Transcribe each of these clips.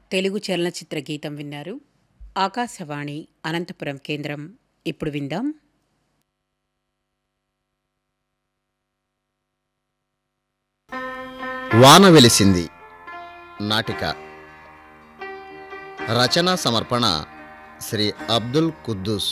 తెలుగు చలనచిత్ర గీతం విన్నారు ఆకాశవాణి అనంతపురం కేంద్రం ఇప్పుడు విందాం వాన వెలిసింది నాటిక రచన సమర్పణ శ్రీ అబ్దుల్ కుద్దూస్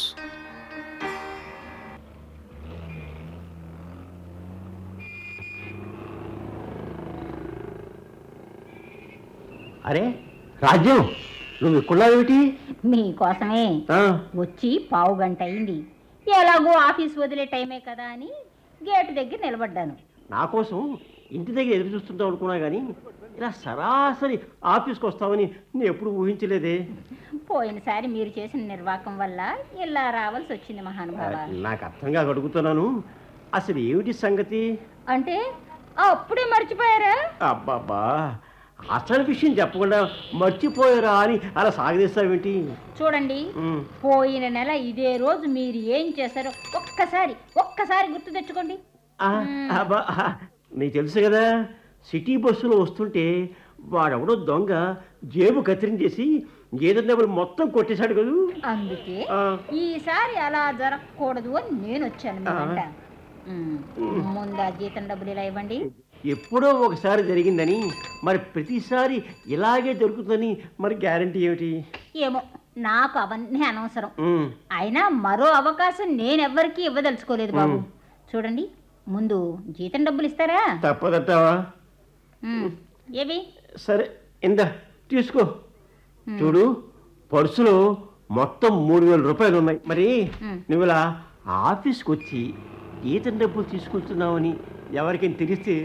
అరే రాజ్యం నువ్వు ఇక్కడున్నావేమిటి మీకోసమే ఆ, వచ్చి పావు గంట అయింది ఎలాగో ఆఫీస్ వదిలే టైమే కదా అని గేటు దగ్గర నిలబడ్డాను నా కోసం ఇంటి దగ్గర ఎదురు చూస్తుంటావు అనుకున్నా కానీ ఇలా సరాసరి ఆఫీస్కి వస్తావని నేను ఎప్పుడు ఊహించలేదే పోయినసారి మీరు చేసిన నిర్వాకం వల్ల ఇలా రావాల్సి వచ్చింది ఆ, మహానుభావ నాకు అర్థంగా అడుగుతున్నాను అసలు ఏమిటి సంగతి అంటే అప్పుడే మర్చిపోయారా అబ్బాబ్బా అసలు విషయం చెప్పకుండా మర్చిపోయారా అని అలా సాగదీస్తావేంటి చూడండి ఉమ్, పోయిన నెల ఇదే రోజు మీరు ఏం చేశారో ఒక్కసారి ఒక్కసారి గుర్తు తెచ్చుకోండి ఆ, అబ్బా, ఆ, నీకు తెలుసు కదా సిటీ బస్సులో వస్తుంటే వాడెవడో దొంగ జేబు కత్తిరించేసి ఏదన్నా మొత్తం కొట్టేశాడు కదూ అందుకే ఆ, ఈసారి అలా జరగకూడదు అని నేను వచ్చాను మీ ఆ. వెంట. ఉమ్, ముందు ఆ జీతం డబ్బులు ఇలా ఇవ్వండి ఎప్పుడో ఒకసారి జరిగిందని మరి ప్రతిసారి ఇలాగే జరుగుతుందని మరి గ్యారంటీ ఏమిటి ఏమో నాకు అవన్నీ అనవసరం ఉమ్, అయినా మరో అవకాశం నేనెవ్వరికీ ఇవ్వదలుచుకోలేదు బాబు చూడండి ముందు జీతం డబ్బులు ఇస్తారా తప్పదంటావా ఉమ్, ఏవి సరే ఇందా తీసుకో చూడు పర్సులో మొత్తం మూడు వేల రూపాయలు ఉన్నాయి మరి ఉమ్. నువ్వు ఇలా ఆఫీస్కి వచ్చి ఈతన డబ్బులు తీసుకుంటున్నావని ఎవరికైనా తెలిస్తే